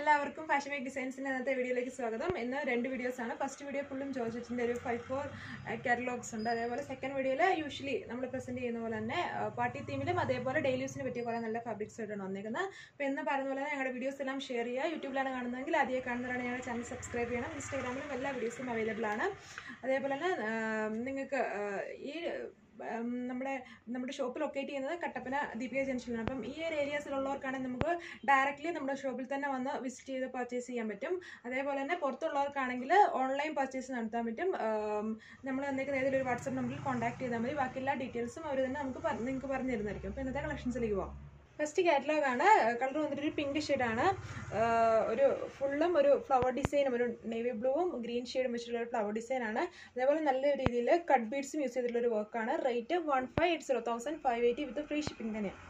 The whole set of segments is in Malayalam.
എല്ലാവർക്കും ഫാഷൻ മേക്ക് ഡിസൈൻസിന്റെ ഇന്നത്തെ വീഡിയോയിലേക്ക് സ്വാഗതം ഇന്ന് രണ്ട് വീഡിയോസ് ആണ് ഫസ്റ്റ് വീഡിയോ ഫുള്ളും ജോർജറ്റിന്റെ ഒരു ഫൈവ് ഫോർ കാറ്റലോഗ്സ് ഉണ്ട് അതേപോലെ സെക്കൻഡ് വീഡിയോയിൽ യൂഷ്വലി നമ്മൾ പ്രസന്റ് ചെയ്യുന്ന പോലെ തന്നെ പാർട്ടി തീമിലും അതേപോലെ ഡെയിലി യൂസിന് പറ്റിയ കുറേ നല്ല ഫാബ്രിക്സ് ആയിട്ടാണ് വന്നേക്കുന്നത് അപ്പോൾ എന്ന് പറയുന്ന പോലെ തന്നെ ഞങ്ങളുടെ വീഡിയോസ് എല്ലാം ഷെയർ ചെയ്യുക യൂട്യൂബിലാണ് കാണുന്നതെങ്കിൽ ആദ്യം കാണുന്നവരാണ് ഞങ്ങളുടെ ചാനൽ സബ്സ്ക്രൈബ് ചെയ്യണം ഇൻസ്റ്റാഗ്രാമിലും എല്ലാ വീഡിയോസും അവൈലബിൾ ആണ് അതേപോലെ തന്നെ നിങ്ങൾക്ക് ഈ ഉം, നമ്മുടെ നമ്മുടെ ഷോപ്പ് ലൊക്കേറ്റ് ചെയ്യുന്നത് കട്ടപ്പന ദീപിക ജംഗ്ഷനിലാണ് അപ്പം ഈ ഒരു ഏരിയാസിലുള്ളവർക്കാണെങ്കിൽ നമുക്ക് ഡയറക്റ്റ്ലി നമ്മുടെ ഷോപ്പിൽ തന്നെ വന്ന് വിസിറ്റ് ചെയ്ത് പർച്ചേസ് ചെയ്യാൻ പറ്റും അതേപോലെ തന്നെ പുറത്തുള്ളവർക്കാണെങ്കിൽ ഓൺലൈൻ പർച്ചേസ് നടത്താൻ പറ്റും നമ്മൾ എന്തെങ്കിലും ഏതെങ്കിലും ഒരു വാട്സപ്പ് നമ്പറിൽ കോൺടാക്ട് ചെയ്താൽ മതി ബാക്കി എല്ലാ ഡീറ്റെയിൽസും അവർ തന്നെ നമുക്ക് പറ- നിങ്ങൾക്ക് പറഞ്ഞു തരുന്നതായിരിക്കും അപ്പോൾ ഇന്നത്തെ കളക്ഷൻസിലേക്ക് പോകാം ഫസ്റ്റ് കാറ്റലോഗ് ആണ് കളർ വന്നിട്ട് ഒരു പിങ്ക് ഷെയ്ഡാണ് ഒരു ഫുള്ളും ഒരു ഫ്ലവർ ഡിസൈനും ഒരു നേവി ബ്ലൂവും ഗ്രീൻ ഷെയ്ഡും വെച്ചിട്ടുള്ള ഒരു ഫ്ലവർ ഡിസൈൻ ആണ് അതേപോലെ നല്ല രീതിയിൽ കട്ട് ബീഡ്സും യൂസ് ചെയ്തിട്ടുള്ള ഒരു വർക്കാണ് rate one five eight zero thousand five eighty with free shipping തന്നെയാണ്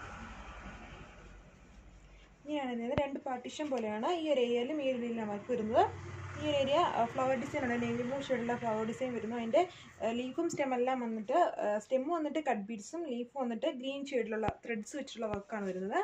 ഇങ്ങനെയാണ് വരുന്നത് രണ്ട് പാർട്ടീഷൻ പോലെയാണ് ഈ ഒരു ഏരിയയിലും ഈ ഒരു ഏരിയയിലാണ് വർക്ക് വരുന്നത് ഈ ഒരു ഏരിയ ഫ്ലവർ ഡിസൈൻ ആണ് നേവി ബ്ലൂ ഷെയ്ഡുള്ള ഫ്ലവർ ഡിസൈൻ വരുന്നു അതിൻ്റെ ലീഫും സ്റ്റെം എല്ലാം വന്നിട്ട് സ്റ്റെം വന്നിട്ട് കട്ട് ബീഡ്സും ലീഫ് വന്നിട്ട് ഗ്രീൻ ഷെയ്ഡിലുള്ള ത്രെഡ്സ് വെച്ചിട്ടുള്ള വർക്കാണ് വരുന്നത്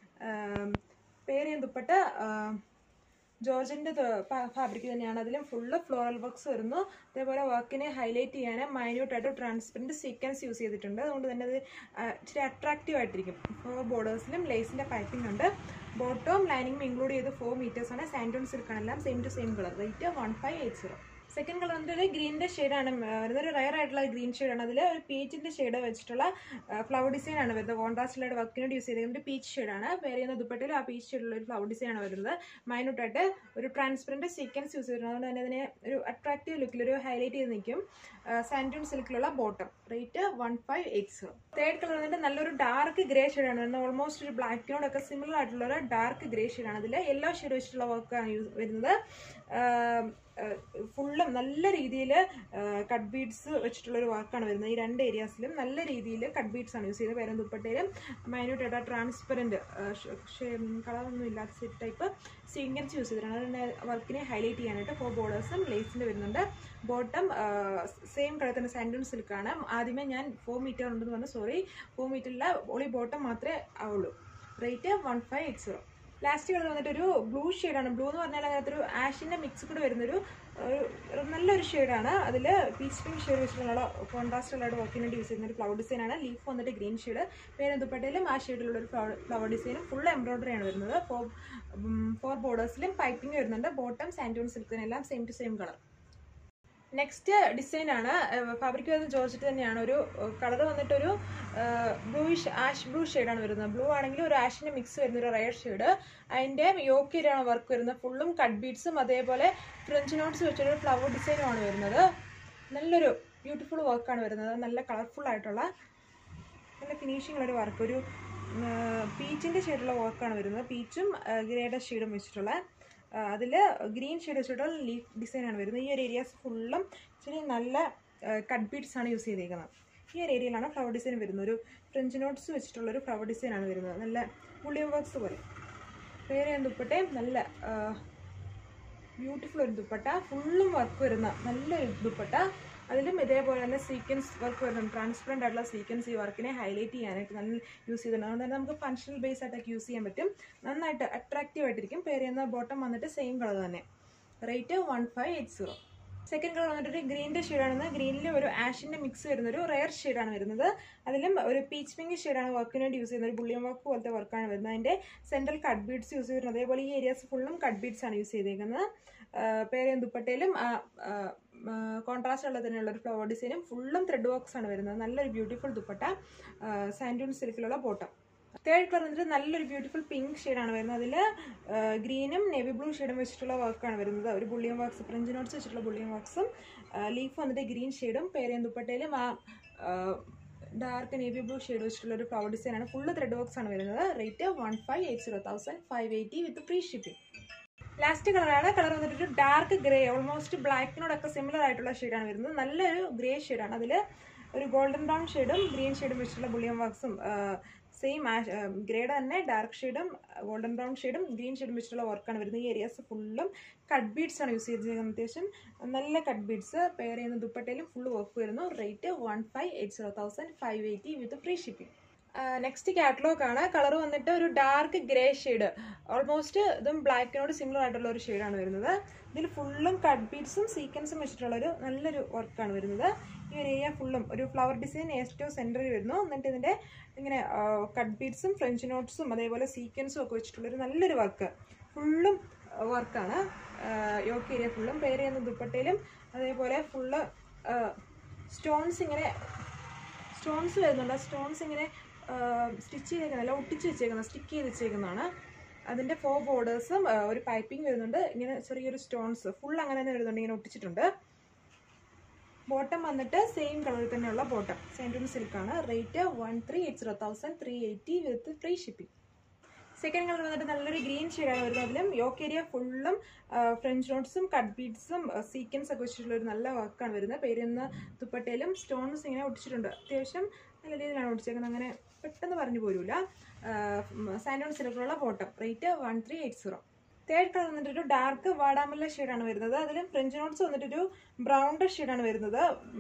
പേര് ദുപ്പട്ട ജോർജിൻ്റെ ഫാബ്രിക് തന്നെയാണ് അതിലും ഫുള്ള് ഫ്ലോറൽ വർക്ക്സ് വരുന്നു അതേപോലെ വർക്കിനെ ഹൈലൈറ്റ് ചെയ്യാൻ മൈന്യൂട്ടായിട്ട് ട്രാൻസ്പെറൻറ്റ് സീക്വൻസ് യൂസ് ചെയ്തിട്ടുണ്ട് അതുകൊണ്ട് തന്നെ അത് ആ, ഇച്ചിരി അട്രാക്റ്റീവ് ആയിട്ടിരിക്കും ഫോർ ബോർഡേഴ്സിലും ലേസിൻ്റെ പൈപ്പിംഗ് ഉണ്ട് ബോട്ടവും ലൈനിങ്ങും ഇൻക്ലൂഡ് ചെയ്ത് ഫോർ മീറ്റേഴ്സ് ആണ് സാൻഡോൺ സിൽക്കാണ് എല്ലാം same to same colour rate one five eight zero second colour വന്നിട്ട് ഒരു ഗ്രീനിൻ്റെ ഷെയ്ഡാണ് വരുന്നത് ഒരു റയർ ആയിട്ടുള്ള ഗ്രീൻ ഷെയ്ഡാണ് അതിൽ ഒരു പീച്ചിൻ്റെ ഷെയ്ഡ് വെച്ചിട്ടുള്ള ഫ്ലവർ ഡിസൈൻ ആണ് വരുന്നത് കോൺട്രാസ്റ്റിലായിട്ട് വർക്കിനോട് യൂസ് ചെയ്തിരിക്കുന്നത് ഒരു പീച്ച് ഷെയ്ഡാണ് വേറെ ചെയ്യുന്ന ദുപ്പട്ടയിൽ ആ പീച്ച് ഷെയ്ഡിലുള്ള ഒരു ഫ്ലവർ ഡിസൈൻ ആണ് വരുന്നത് മൈനൂട്ടായിട്ട് ഒരു ട്രാൻസ്പെറൻറ്റ് സീക്വൻസ് യൂസ് ചെയ്തിട്ടുണ്ട് അതുകൊണ്ട് തന്നെ അതിനെ ഒരു അട്രാക്റ്റീവ് ലുക്കിൽ ഒരു ഹൈലൈറ്റ് ചെയ്ത് നിൽക്കും സാൻഡൂൺ സിൽക്കിലുള്ള bottom rate one five eight zero third colour വന്നിട്ട് നല്ലൊരു ഡാർക്ക് ഗ്രേ ഷെയ്ഡാണ് വരുന്നത് ഓൾമോസ്റ്റ് ഒരു ബ്ലാക്കിനോടൊക്കെ സിമിലർ ആയിട്ടുള്ള ഒരു ഡാർക്ക് ഗ്രേ ഷെയ്ഡാണ് അതിൽ യെല്ലോ ഷെയ്ഡ് വെച്ചിട്ടുള്ള വർക്കാണ് യൂസ് വരുന്നത് ഫുള്ളും നല്ല രീതിയിൽ കട്ട് ബീഡ്സ് വെച്ചിട്ടുള്ള ഒരു വർക്കാണ് വരുന്നത് ഈ രണ്ട് ഏരിയാസിലും നല്ല രീതിയിൽ കട്ട് ബീഡ്സ് ആണ് യൂസ് ചെയ്തത് പേരും ദുപ്പട്ടയിലും മൈന്യൂട്ടായിട്ട് ട്രാൻസ്പെറൻറ്റ് കളറൊന്നും ഇല്ലാത്ത സെറ്റ് ടൈപ്പ് സീക്വൻസ് യൂസ് ചെയ്തിട്ടാണ് അതിൻ്റെ വർക്കിനെ ഹൈലൈറ്റ് ചെയ്യാനായിട്ട് ഫോർ ബോർഡേഴ്സും ലേസിൻ്റെ വരുന്നുണ്ട് ബോട്ടം സെയിം കളർ തന്നെ സാൻഡൂൺ സിൽക്കാണ് ആദ്യമേ ഞാൻ ഫോർ മീറ്റർ ഉണ്ടെന്ന് പറഞ്ഞു സോറി ഫോർ മീറ്ററില്ല ഓളി ബോട്ടം മാത്രമേ ആവുള്ളൂ rate one five eight zero last colour വന്നിട്ട് ഒരു ബ്ലൂ ഷെയ്ഡാണ് ബ്ലൂ എന്ന് പറഞ്ഞാൽ അതിനകത്തൊരു ആഷിൻ്റെ മിക്സ് കൂടെ വരുന്നൊരു ഒരു ഒരു നല്ലൊരു ഷെയ്ഡാണ് അതിൽ പീച്ച് പിങ്ക് ഷെയ്ഡ് വെച്ചിട്ടുള്ള കോൺട്രാസ്റ്റ് ഉള്ള വർക്കിന് വേണ്ടി യൂസ് ചെയ്യുന്ന ഒരു ഫ്ലവർ ഡിസൈനാണ് ലീഫ് വന്നിട്ട് ഗ്രീൻ ഷെയ്ഡ് പേര് ദുപ്പട്ടയിലും ആ ഷെയ്ഡിലുള്ള ഒരു ഫ്ലവർ ഫ്ലവർ ഡിസൈനും ഫുൾ എംബ്രോയിഡറി ആണ് വരുന്നത് ഫോർ ഫോർ ബോർഡേഴ്സിലും പൈപ്പിംഗ് വരുന്നുണ്ട് ബോട്ടം സാൻഡൂൺ സിൽക്കിനെല്ലാം same to same colour next design ആണ് ഫാബ്രിക് വരുന്നത് ജോർജറ്റ് തന്നെയാണ് ഒരു കളർ വന്നിട്ടൊരു ബ്ലൂയിഷ് ആഷ് ബ്ലൂ ഷെയ്ഡാണ് വരുന്നത് ബ്ലൂ ആണെങ്കിൽ ഒരു ആഷിൻ്റെ മിക്സ് വരുന്ന ഒരു റയർ ഷെയ്ഡ് അതിൻ്റെ യോക്കിലാണ് വർക്ക് വരുന്നത് ഫുള്ളും കട്ട് ബീഡ്സും അതേപോലെ ഫ്രഞ്ച് നോട്ട്സ് വെച്ചൊരു ഫ്ലവർ ഡിസൈനുമാണ് വരുന്നത് നല്ലൊരു ബ്യൂട്ടിഫുൾ വർക്കാണ് വരുന്നത് നല്ല കളർഫുൾ ആയിട്ടുള്ള നല്ല ഫിനിഷിംഗ് ഉള്ള ഒരു വർക്ക് ഒരു പീച്ചിൻ്റെ ഷെയ്ഡുള്ള വർക്കാണ് വരുന്നത് പീച്ചും ഗ്രേയുടെ ഷെയ്ഡും വെച്ചിട്ടുള്ള അതിൽ ഗ്രീൻ ഷെയ്ഡ് വെച്ചിട്ടുള്ള ലീഫ് ഡിസൈനാണ് വരുന്നത് ഈ ഒരു ഏരിയാസ് ഫുള്ളും ഇച്ചിരി നല്ല കട്ട് ബീഡ്സ് ആണ് യൂസ് ചെയ്തേക്കുന്നത് ഈ ഒരു ഏരിയയിലാണ് ഫ്ലവർ ഡിസൈൻ വരുന്നത് ഒരു ഫ്രഞ്ച് നോട്ട്സ് വെച്ചിട്ടുള്ള ഒരു ഫ്ലവർ ഡിസൈനാണ് വരുന്നത് നല്ല പുള്ളിയം വർക്ക്സ് പോലെ വേറെ ദുപ്പട്ടയും നല്ല ബ്യൂട്ടിഫുൾ ഒരു ദുപ്പട്ട ഫുള്ളും വർക്ക് വരുന്ന നല്ലൊരു ദുപ്പട്ട അതിലും ഇതേപോലെ തന്നെ സീക്വൻസ് വർക്ക് വരുന്നുണ്ട് ട്രാൻസ്പെറൻ്റ് ആയിട്ടുള്ള സീക്വൻസ് ഈ വർക്കിനെ ഹൈലൈറ്റ് ചെയ്യാനായിട്ട് നല്ല യൂസ് ചെയ്തിട്ടുണ്ട് അതുകൊണ്ട് തന്നെ നമുക്ക് ഫങ്ഷണൽ ബേസ് ആയിട്ടൊക്കെ യൂസ് ചെയ്യാൻ പറ്റും നന്നായിട്ട് അട്രാക്റ്റീവ് ആയിട്ടിരിക്കും പേര് ചെയ്യുന്ന ബോട്ടം വന്നിട്ട് സെയിം കളർ തന്നെ rate one five eight zero second colour വന്നിട്ട് ഒരു ഗ്രീൻ്റെ ഷെയ്ഡാണ് ഗ്രീനിൽ ഒരു ആഷിൻ്റെ മിക്സ് വരുന്ന ഒരു റയർ ഷെയ്ഡാണ് വരുന്നത് അതിലും ഒരു പീച്ച് പിങ്ക് ഷെയ്ഡാണ് വർക്കിന് വേണ്ടി യൂസ് ചെയ്യുന്നത് ഒരു ബുള്ളിയം വർക്ക് പോലത്തെ വർക്കാണ് വരുന്നത് അതിൻ്റെ സെൻട്രൽ കട്ട് ബീഡ്സ് യൂസ് ചെയ്യുന്നത് അതേപോലെ ഈ ഏരിയാസ് ഫുള്ളും കട്ട് ബീഡ്സ് ആണ് യൂസ് ചെയ്തേക്കുന്നത് പേര് ദുപ്പട്ടയിലും കോൺട്രാസ്റ്റ് ഉള്ള തന്നെയുള്ള ഒരു ഫ്ലവർ ഡിസൈനും ഫുള്ളും ത്രെഡ് വർക്ക്സ് ആണ് വരുന്നത് നല്ലൊരു ബ്യൂട്ടിഫുൾ ദുപ്പട്ട സാൻഡൂൺ സിൽക്കിലുള്ള ബോട്ടം തേർഡ് കളർ വന്നിട്ട് നല്ലൊരു ബ്യൂട്ടിഫുൾ പിങ്ക് ഷെയ്ഡാണ് വരുന്നത് അതിൽ ഗ്രീനും നേവി ബ്ലൂ ഷെയ്ഡും വെച്ചിട്ടുള്ള വർക്കാണ് വരുന്നത് ഒരു ബുള്ളിയം വർക്ക്സ് ഫ്രഞ്ച് നോട്ട്സ് വെച്ചിട്ടുള്ള ബുള്ളിയം വർക്ക്സും ലീഫ് വന്നിട്ട് ഗ്രീൻ ഷെയ്ഡും പേരയും ദുപ്പട്ടയിലും ആ ഡാർക്ക് നേവി ബ്ലൂ ഷെയ്ഡ് വെച്ചിട്ടുള്ള ഒരു ഫ്ലവർ ഡിസൈനാണ് ഫുള്ള് ത്രെഡ് വർക്ക്സ് ആണ് വരുന്നത് rate one five eight zero thousand five eighty with free shipping last കളറാണ് കളർ വന്നിട്ട് ഒരു ഡാർക്ക് ഗ്രേ ഓൾമോസ്റ്റ് ബ്ലാക്കിനോടൊക്കെ സിമിലർ ആയിട്ടുള്ള ഷെയ്ഡാണ് വരുന്നത് നല്ലൊരു ഗ്രേ ഷെയ്ഡാണ് അതിൽ ഒരു ഗോൾഡൻ ബ്രൗൺ ഷെയ്ഡും ഗ്രീൻ ഷെയ്ഡും വെച്ചിട്ടുള്ള ബുള്ളിയം വർക്ക്സും സെയിം ഗ്രേഡ് തന്നെ ഡാർക്ക് ഷെയ്ഡും ഗോൾഡൻ ബ്രൗൺ ഷെയ്ഡും ഗ്രീൻ ഷെയ്ഡും വെച്ചിട്ടുള്ള വർക്കാണ് വരുന്നത് ഈ ഏരിയാസ് ഫുള്ളും കട്ട് ബീഡ്സ് ആണ് യൂസ് ചെയ്തിരിക്കുന്നത് അത്യാവശ്യം നല്ല കട്ട് ബീഡ്സ് പെയർ ചെയ്യുന്ന ദുപ്പട്ടയിലും ഫുള്ള് വർക്ക് വരുന്നു rate one five eight zero thousand five eighty with free shipping next catalogue ആണ് കളർ വന്നിട്ട് ഒരു ഡാർക്ക് ഗ്രേ ഷെയ്ഡ് ഓൾമോസ്റ്റ് ഇതും ബ്ലാക്കിനോട് സിമിലർ ആയിട്ടുള്ള ഒരു ഷെയ്ഡാണ് വരുന്നത് ഇതിൽ ഫുള്ളും കട്ട് ബീഡ്സും സീക്വൻസും വെച്ചിട്ടുള്ള ഒരു നല്ലൊരു വർക്കാണ് വരുന്നത് ഈ ഒരു ഏരിയ ഫുള്ളും ഒരു ഫ്ലവർ ഡിസൈൻ ഏറ്റവും സെൻറ്ററിൽ വരുന്നു എന്നിട്ട് ഇതിൻ്റെ ഇങ്ങനെ കട്ട് ബീഡ്സും ഫ്രഞ്ച് നോട്ട്സും അതേപോലെ സീക്വൻസും ഒക്കെ വെച്ചിട്ടുള്ളൊരു നല്ലൊരു വർക്ക് ഫുള്ളും വർക്കാണ് യോക്ക് ഏരിയ ഫുള്ളും പേര് ചെയ്യുന്ന ദുപ്പട്ടയിലും അതേപോലെ ഫുള്ള് സ്റ്റോൺസ് ഇങ്ങനെ സ്റ്റോൺസ് വരുന്നുണ്ട് ആ സ്റ്റോൺസ് ഇങ്ങനെ സ്റ്റിച്ച് ചെയ്തേക്കുന്നല്ല ഒട്ടിച്ച് വെച്ചേക്കുന്ന സ്റ്റിക്ക് ചെയ്ത് വെച്ചേക്കുന്നതാണ് അതിൻ്റെ ഫോർ ബോർഡേഴ്സും ഒരു പൈപ്പിംഗ് വരുന്നുണ്ട് ഇങ്ങനെ ചെറിയൊരു സ്റ്റോൺസ് ഫുൾ അങ്ങനെ തന്നെ വരുന്നുണ്ട് ഇങ്ങനെ ഒട്ടിച്ചിട്ടുണ്ട് ബോട്ടം വന്നിട്ട് സെയിം കളറിൽ തന്നെയുള്ള ബോട്ടം സെൻറ്റൂൺ സിൽക്കാണ് rate one three eight zero thousand three eighty with free shipping second colour വന്നിട്ട് നല്ലൊരു ഗ്രീൻ ഷെയ്ഡാണ് വരുന്നത് അതിലും യോക്ക് ഏരിയ ഫുള്ളും ഫ്രഞ്ച് നോട്ട്സും കട്ട് ബീഡ്സും സീക്വൻസ് ഒക്കെ വെച്ചിട്ടുള്ള ഒരു നല്ല വർക്കാണ് വരുന്നത് പേരുന്ന ദുപ്പട്ടയിലും സ്റ്റോൺസ് ഇങ്ങനെ ഒട്ടിച്ചിട്ടുണ്ട് അത്യാവശ്യം നല്ല രീതിയിലാണ് ഒട്ടിച്ചേക്കുന്നത് അങ്ങനെ പെട്ടെന്ന് പറഞ്ഞു പോരൂല സാൻഡോൺ സിൽക്കിലുള്ള bottom rate one three eight zero third colour വന്നിട്ട് ഒരു ഡാർക്ക് വാടാമുല്ല ഷെയ്ഡാണ് വരുന്നത് അതിലും ഫ്രഞ്ച് നോട്ട്സ് വന്നിട്ടൊരു ബ്രൗണ്ടർ ഷെയ്ഡാണ് വരുന്നത്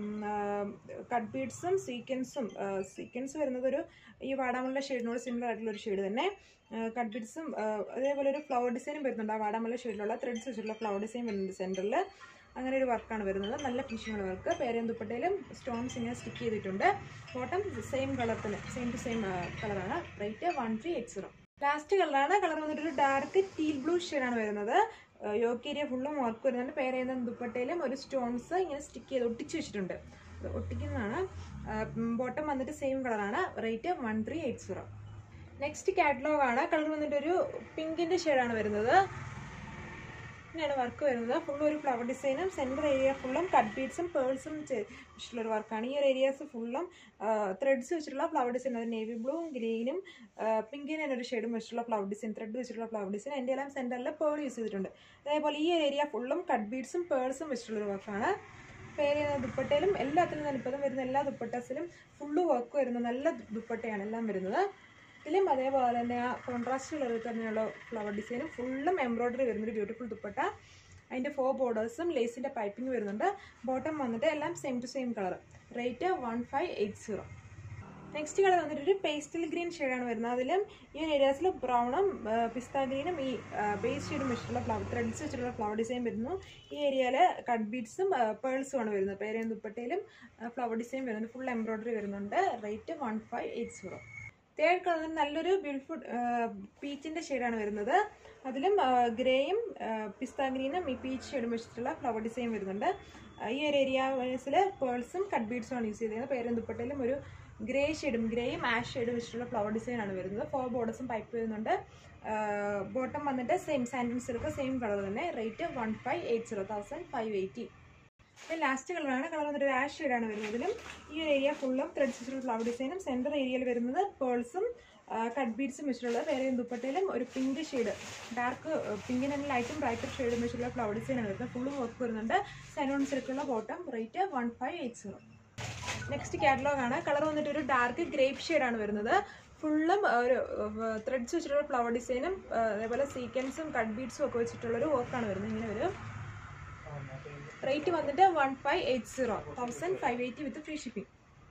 കട്ട് ബീഡ്സും സീക്വൻസും സീക്വൻസ് വരുന്നത് ഒരു ഈ വാടാമുല്ല ഷെയ്ഡിനോട് സിമിലർ ആയിട്ടുള്ള ഒരു ഷെയ്ഡ് തന്നെ കട്ട് ബീഡ്സും അതേപോലെ ഒരു ഫ്ലവർ ഡിസൈനും വരുന്നുണ്ട് ആ വാടാമുല്ല ഷെയ്ഡിലുള്ള ത്രെഡ്സ് വെച്ചിട്ടുള്ള ഫ്ലവർ ഡിസൈൻ വരുന്നുണ്ട് സെൻറ്ററിൽ അങ്ങനെ ഒരു വർക്കാണ് വരുന്നത് നല്ല ഫിനിഷിംഗ് വർക്ക് പേരയും ദുപ്പട്ടയിലും സ്റ്റോൺസ് ഇങ്ങനെ സ്റ്റിക്ക് ചെയ്തിട്ടുണ്ട് ബോട്ടം സെയിം കളർ തന്നെ സെയിം ടു സെയിം കളറാണ് rate one three eight zero last കളറാണ് കളർ വന്നിട്ട് ഒരു ഡാർക്ക് ടീൽ ബ്ലൂ ഷെയ്ഡാണ് വരുന്നത് യോക്ക് ഏരിയ ഫുള്ളും വർക്ക് വരുന്നുണ്ട് പേര് ചെയ്യുന്ന ദുപ്പട്ടയിലും ഒരു സ്റ്റോൺസ് ഇങ്ങനെ സ്റ്റിക്ക് ചെയ്ത് ഒട്ടിച്ച് വെച്ചിട്ടുണ്ട് അത് ഒട്ടിക്കുന്നതാണ് ബോട്ടം വന്നിട്ട് സെയിം കളറാണ് rate one three eight zero next catalogue ആണ് കളർ വന്നിട്ട് ഒരു പിങ്കിൻ്റെ ഷെയ്ഡാണ് വരുന്നത് ഇങ്ങനെയാണ് വർക്ക് വരുന്നത് ഫുള്ളും ഒരു ഫ്ലവർ ഡിസൈനും സെൻറ്റർ ഏരിയ ഫുള്ളും കട്ട് ബീഡ്സും പേൾസും വെച്ചിട്ടുള്ളൊരു വർക്കാണ് ഈ ഒരു ഏരിയാസ് ഫുള്ളും ത്രെഡ്സ് വെച്ചിട്ടുള്ള ഫ്ലവർ ഡിസൈൻ അത് നേവി ബ്ലൂവും ഗ്രീനും പിങ്കിന് തന്നെ ഒരു ഷെയ്ഡും വെച്ചിട്ടുള്ള ഫ്ലവർ ഡിസൈൻ ത്രെഡ് വെച്ചിട്ടുള്ള ഫ്ലവർ ഡിസൈൻ എൻ്റെ എല്ലാം സെൻറ്ററിൽ പേൾ യൂസ് ചെയ്തിട്ടുണ്ട് അതേപോലെ ഈ ഒരു ഏരിയ ഫുള്ളും കട്ട് ബീഡ്സും പേൾസും വെച്ചിട്ടുള്ളൊരു വർക്കാണ് പേര് ചെയ്യുന്ന ദുപ്പട്ടയിലും എല്ലാത്തിലും തന്നെ ഇപ്പം വരുന്ന എല്ലാ ദുപ്പട്ടാസിലും ഫുള്ള് വർക്ക് വരുന്ന നല്ല ദുപ്പട്ടയാണ് എല്ലാം വരുന്നത് ഇതിലും അതേപോലെ തന്നെ ആ കോൺട്രാസ്റ്റ് കളറിൽ തന്നെയുള്ള ഫ്ലവർ ഡിസൈനും ഫുള്ളും എംബ്രോയ്ഡറി വരുന്നൊരു ബ്യൂട്ടിഫുൾ ദുപ്പട്ട അതിൻ്റെ ഫോർ ബോർഡേഴ്സും ലേസിൻ്റെ പൈപ്പിംഗ് വരുന്നുണ്ട് ബോട്ടം വന്നിട്ട് എല്ലാം same to same colour rate one five eight zero next colour വന്നിട്ട് ഒരു പേസ്റ്റൽ ഗ്രീൻ ഷെയ്ഡാണ് വരുന്നത് അതിലും ഈ ഒരു ഏരിയാസിൽ ബ്രൗണും പിസ്ത ഗ്രീനും ഈ ബേസ് ഷെയ്ഡും വെച്ചിട്ടുള്ള ഫ്ലവർ ത്രെഡ്സ് വെച്ചിട്ടുള്ള ഫ്ലവർ ഡിസൈൻ വരുന്നു ഈ ഏരിയയിൽ കട്ട് ബീഡ്സും പേൾസും ആണ് വരുന്നത് പേരയും ദുപ്പട്ടയിലും ഫ്ലവർ ഡിസൈൻ വരുന്നുണ്ട് ഫുൾ എംബ്രോയ്ഡറി വരുന്നുണ്ട് rate one five eight zero third colour നല്ലൊരു ബ്യൂട്ടിഫുൾ പീച്ചിൻ്റെ ഷെയ്ഡാണ് വരുന്നത് അതിലും ഗ്രേയും പിസ്ത ഗ്രീനും ഈ പീച്ച് ഷെയ്ഡും വെച്ചിട്ടുള്ള ഫ്ലവർ ഡിസൈൻ വരുന്നുണ്ട് ഈ ഒരു ഏരിയാസിൽ പേൾസും കട്ട് ബീഡ്സും ആണ് യൂസ് ചെയ്തിരിക്കുന്നത് പേരും ദുപ്പട്ടയിലും ഒരു ഗ്രേ ഷെയ്ഡും ഗ്രേയും ആഷ് ഷെയ്ഡും വെച്ചിട്ടുള്ള ഫ്ലവർ ഡിസൈൻ ആണ് വരുന്നത് ഫോർ ബോർഡേഴ്സും പൈപ്പ് വരുന്നുണ്ട് ബോട്ടം വന്നിട്ട് സെയിം സാൻഡൻ സിൽക്ക് സെയിം കളർ തന്നെ rate one five eight zero thousand five eighty last കളറാണ് കളർ വന്നിട്ട് ഒരു ആഷ് ഷെയ്ഡാണ് വരുന്നതിലും ഈ ഒരു ഏരിയ ഫുള്ളും ത്രെഡ് വെച്ചിട്ടുള്ള ഫ്ലവർ ഡിസൈനും സെൻറ്റർ ഏരിയയിൽ വരുന്നത് പേൾസും കട്ട് ബീഡ്സും വെച്ചിട്ടുള്ളത് വേറെ ദുപ്പട്ടയിലും ഒരു പിങ്ക് ഷെയ്ഡ് ഡാർക്ക് പിങ്കിന് തന്നെ ലൈറ്റും ബ്രൈറ്റർ ഷെയ്ഡും വെച്ചിട്ടുള്ള ഫ്ലവർ ഡിസൈനാണ് വരുന്നത് ഫുള്ളും വർക്ക് വരുന്നുണ്ട് സൈനോൺ സിൽക്കുള്ള bottom rate one five eight zero next catalogue ആണ് കളർ വന്നിട്ട് ഒരു ഡാർക്ക് ഗ്രേപ്പ് ഷെയ്ഡാണ് വരുന്നത് ഫുള്ളും ഒരു ത്രെഡ്സ് വെച്ചിട്ടുള്ള ഫ്ലവർ ഡിസൈനും അതേപോലെ സീക്വൻസും കട്ട് ബീഡ്സും ഒക്കെ വെച്ചിട്ടുള്ളൊരു വർക്കാണ് വരുന്നത് ഇങ്ങനെ വരും റേറ്റ് വന്നിട്ട് one five eight zero thousand five eighty with free shipping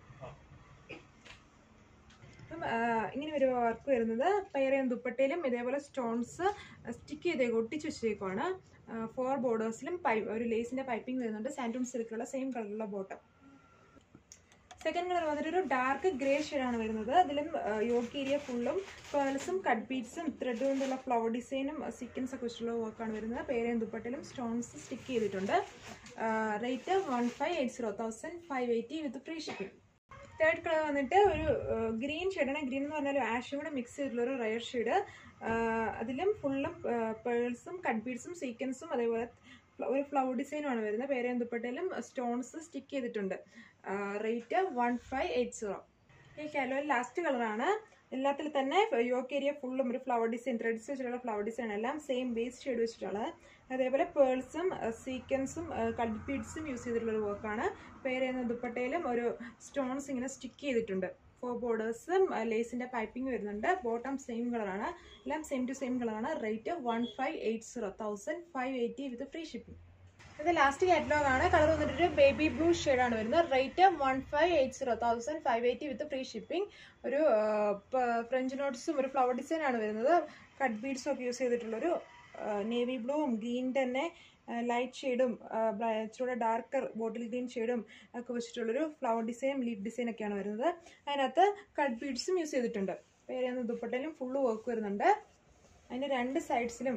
അപ്പം ഇങ്ങനെ ഒരു വർക്ക് വരുന്നത് പയറിയും ദുപ്പട്ടയിലും ഇതേപോലെ സ്റ്റോൺസ് സ്റ്റിക്ക് ചെയ്തേക്കും ഒട്ടിച്ച് വെച്ചേക്കുവാണ് ഫോർ ബോർഡേഴ്സിലും പൈ ഒരു ലേസിൻ്റെ പൈപ്പിംഗ് വരുന്നുണ്ട് സാൻറ്റൂൺ സിൽക്കുള്ള സെയിം കളറുള്ള ബോട്ടം സെക്കൻഡ് കളർ വന്നിട്ട് ഒരു ഡാർക്ക് ഗ്രേ ഷെയ്ഡാണ് വരുന്നത് അതിലും യോക്ക് ഏരിയ ഫുള്ളും പേൾസും കട്ട് ബീഡ്സും ത്രെഡ് കൊണ്ടുള്ള ഫ്ലവർ ഡിസൈനും സീക്വൻസ് ഒക്കെ വെച്ചിട്ടുള്ള വർക്കാണ് വരുന്നത് പേരയും ദുപ്പട്ടിലും സ്റ്റോൺസ് സ്റ്റിക്ക് ചെയ്തിട്ടുണ്ട് rate one five eight zero thousand five eighty with free shipping third colour വന്നിട്ട് ഒരു ഗ്രീൻ ഷെയ്ഡാണ് ഗ്രീൻ എന്ന് പറഞ്ഞാൽ ആഷും കൂടെ മിക്സ് ചെയ്തിട്ടുള്ള ഒരു റയർ ഷെയ്ഡ് അതിലും ഫുള്ളും പേൾസും കട്ട് ബീഡ്സും സീക്വൻസും അതേപോലെ ഒരു ഫ്ലവർ ഡിസൈനുമാണ് വരുന്നത് പേരയും ദുപ്പട്ടയിലും സ്റ്റോൺസ് സ്റ്റിക്ക് ചെയ്തിട്ടുണ്ട് rate one five eight zero ഈ കാലോയിൽ ലാസ്റ്റ് കളറാണ് എല്ലാത്തിൽ തന്നെ യോക്ക് ഏരിയ ഫുള്ളും ഒരു ഫ്ലവർ ഡിസൈൻ ത്രെഡ്സ് വെച്ചിട്ടുള്ള ഫ്ലവർ ഡിസൈൻ എല്ലാം സെയിം ബേസ് ഷെയ്ഡ് വെച്ചിട്ടുള്ളത് അതേപോലെ പേൾസും സീക്വൻസും കട്ട് ബീഡ്സും യൂസ് ചെയ്തിട്ടുള്ള ഒരു വർക്കാണ് പേരെന്ന ദുപ്പട്ടയിലും ഒരു സ്റ്റോൺസ് ഇങ്ങനെ സ്റ്റിക്ക് ചെയ്തിട്ടുണ്ട് ഫോർ ബോർഡേഴ്സും ലേസിൻ്റെ പൈപ്പിംഗ് വരുന്നുണ്ട് ബോട്ടം സെയിം കളറാണ് എല്ലാം സെയിം ടു സെയിം കളറാണ് rate one five eight zero thousand five eighty with free shipping ഇത് ലാസ്റ്റ് കാറ്റലോഗ് ആണ് കളർ വന്നിട്ട് ഒരു ബേബി ബ്ലൂ ആണ് വരുന്നത് rate one five eight zero thousand five eighty with free shipping ഒരു ഫ്രഞ്ച് നോട്ട്സും ഒരു ഫ്ലവർ ഡിസൈൻ ആണ് വരുന്നത് കട്ട് ബീഡ്സും ഒക്കെ യൂസ് ചെയ്തിട്ടുള്ളൊരു നേവി ബ്ലൂവും ഗ്രീൻ തന്നെ ലൈറ്റ് ഷെയ്ഡും ഇച്ചിരൂടെ ഡാർക്കർ ബോട്ടിൽ ഗ്രീൻ ഷെയ്ഡും ഒക്കെ വെച്ചിട്ടുള്ളൊരു ഫ്ലവർ ഡിസൈനും ലീഫ് ഡിസൈൻ ഒക്കെയാണ് വരുന്നത് അതിനകത്ത് കട്ട് ബീഡ്സും യൂസ് ചെയ്തിട്ടുണ്ട് വേറെ ദുപ്പട്ടയിലും ഫുള്ള് വർക്ക് വരുന്നുണ്ട് അതിൻ്റെ രണ്ട് സൈഡ്സിലും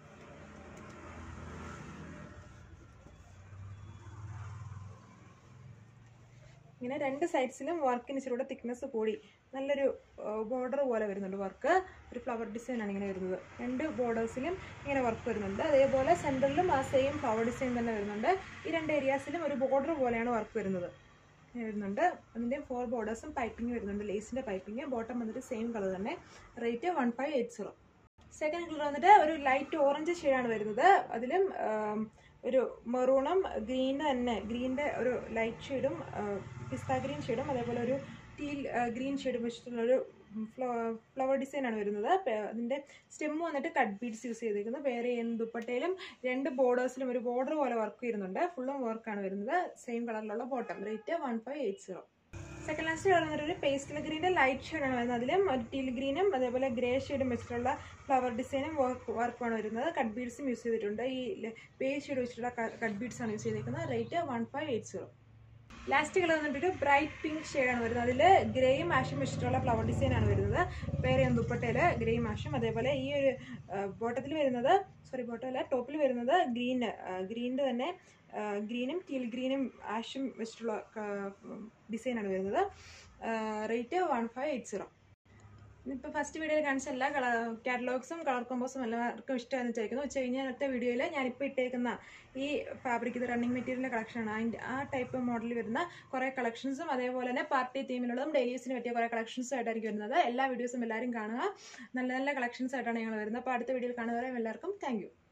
ഇങ്ങനെ രണ്ട് സൈഡ്സിലും വർക്കിന് ഇച്ചിരൂടെ തിക്നെസ് കൂടി നല്ലൊരു ബോർഡർ പോലെ വരുന്നുണ്ട് വർക്ക് ഒരു ഫ്ലവർ ഡിസൈൻ ആണ് ഇങ്ങനെ വരുന്നത് രണ്ട് ബോർഡേഴ്സിലും ഇങ്ങനെ വർക്ക് വരുന്നുണ്ട് അതേപോലെ സെൻറ്ററിലും ആ സെയിം ഫ്ലവർ ഡിസൈൻ തന്നെ വരുന്നുണ്ട് ഈ രണ്ട് ഏരിയാസിലും ഒരു ബോർഡർ പോലെയാണ് വർക്ക് വരുന്നത് ഇങ്ങനെ വരുന്നുണ്ട് അതിൻ്റെ ഫോർ ബോർഡേഴ്സും പൈപ്പിംഗ് വരുന്നുണ്ട് ലേസിൻ്റെ പൈപ്പിംഗ് ബോട്ടം വന്നിട്ട് സെയിം കളർ തന്നെ rate one five eight zero second colour വന്നിട്ട് ഒരു ലൈറ്റ് ഓറഞ്ച് ഷെയ്ഡാണ് വരുന്നത് അതിലും ആം, ഒരു മെറൂണും ഗ്രീൻ്റെ തന്നെ ഗ്രീൻ്റെ ഒരു ലൈറ്റ് ഷെയ്ഡും പിസ്ത ഗ്രീൻ ഷെയ്ഡും അതേപോലെ ഒരു ടീൽ ഗ്രീൻ ഷെയ്ഡും വെച്ചിട്ടുള്ള ഒരു ഫ്ലവർ ഡിസൈൻ ആണ് വരുന്നത് പെ- അതിൻ്റെ സ്റ്റെം വന്നിട്ട് കട്ട് ബീഡ്സ് യൂസ് ചെയ്തിരിക്കുന്നത് വേറെ എന്ത് ദുപ്പട്ടയിലും രണ്ട് ബോർഡേഴ്സിലും ഒരു ബോർഡർ പോലെ വർക്ക് ചെയ്യുന്നുണ്ട് ഫുള്ളും വർക്കാണ് വരുന്നത് സെയിം കളറിലുള്ള bottom rate one five eight zero second last colour വന്നിട്ട് ഒരു പേസ്റ്റൽ ഗ്രീൻ്റെ ലൈറ്റ് ഷെയ്ഡാണ് വരുന്നത് അതിലും ഒരു ടീൽ ഗ്രീനും അതേപോലെ ഗ്രേ ഷെയ്ഡും വെച്ചിട്ടുള്ള ഫ്ലവർ ഡിസൈനും വർക്ക് വർക്കുമാണ് വരുന്നത് കട്ട് ബീഡ്സും യൂസ് ചെയ്തിട്ടുണ്ട് ഈ പേസ്റ്റ് ഷെയ്ഡ് വെച്ചിട്ടുള്ള കട്ട് ബീഡ്സ് ആണ് യൂസ് ചെയ്തിരിക്കുന്നത് rate one five eight zero last colour വന്നിട്ട് ഒരു ബ്രൈറ്റ് പിങ്ക് ഷെയ്ഡാണ് വരുന്നത് അതിൽ ഗ്രേയും ആഷും വെച്ചിട്ടുള്ള ഫ്ലവർ ഡിസൈൻ ആണ് വരുന്നത് വേറെ ദുപ്പട്ടയിൽ ഗ്രേയും ആഷും അതേപോലെ ഈ ഒരു ബോട്ടത്തിൽ വരുന്നത് സോറി ബോട്ടമല്ല ടോപ്പിൽ വരുന്നത് ഗ്രീൻ ഗ്രീനിൻ്റെ തന്നെ ഗ്രീനും ടീൽ ഗ്രീനും ആഷും വെച്ചിട്ടുള്ള ഡിസൈനാണ് വരുന്നത് rate one five eight zero ഇപ്പോൾ ഫസ്റ്റ് വീഡിയോയിൽ കാണിച്ച എല്ലാ കളർ കാറ്റലോഗ്സും കളർ കോമ്പോസും എല്ലാവർക്കും ഇഷ്ടമാണെന്ന് വിചാരിക്കുന്നു ഉച്ച കഴിഞ്ഞ അടുത്ത വീഡിയോയിൽ ഞാനിപ്പോൾ ഇട്ടേക്കുന്ന ഈ ഫാബ്രിക് ഇത് റണ്ണിങ് മെറ്റീരിയലിൻ്റെ കളക്ഷനാണ് അതിൻ്റെ ആ ടൈപ്പ് മോഡലിൽ വരുന്ന കുറേ കളക്ഷൻസും അതേപോലെ തന്നെ പാർട്ടി തീമിലുള്ളതും ഡെയിലി യൂസിന് പറ്റിയ കുറേ കളക്ഷൻസും ആയിട്ടായിരിക്കും വരുന്നത് എല്ലാ വീഡിയോസും എല്ലാവരും കാണുക നല്ല നല്ല കളക്ഷൻസ് ആയിട്ടാണ് ഞങ്ങൾ വരുന്നത് അപ്പോൾ അടുത്ത വീഡിയോയിൽ കാണുന്നവരെ എല്ലാവർക്കും താങ്ക്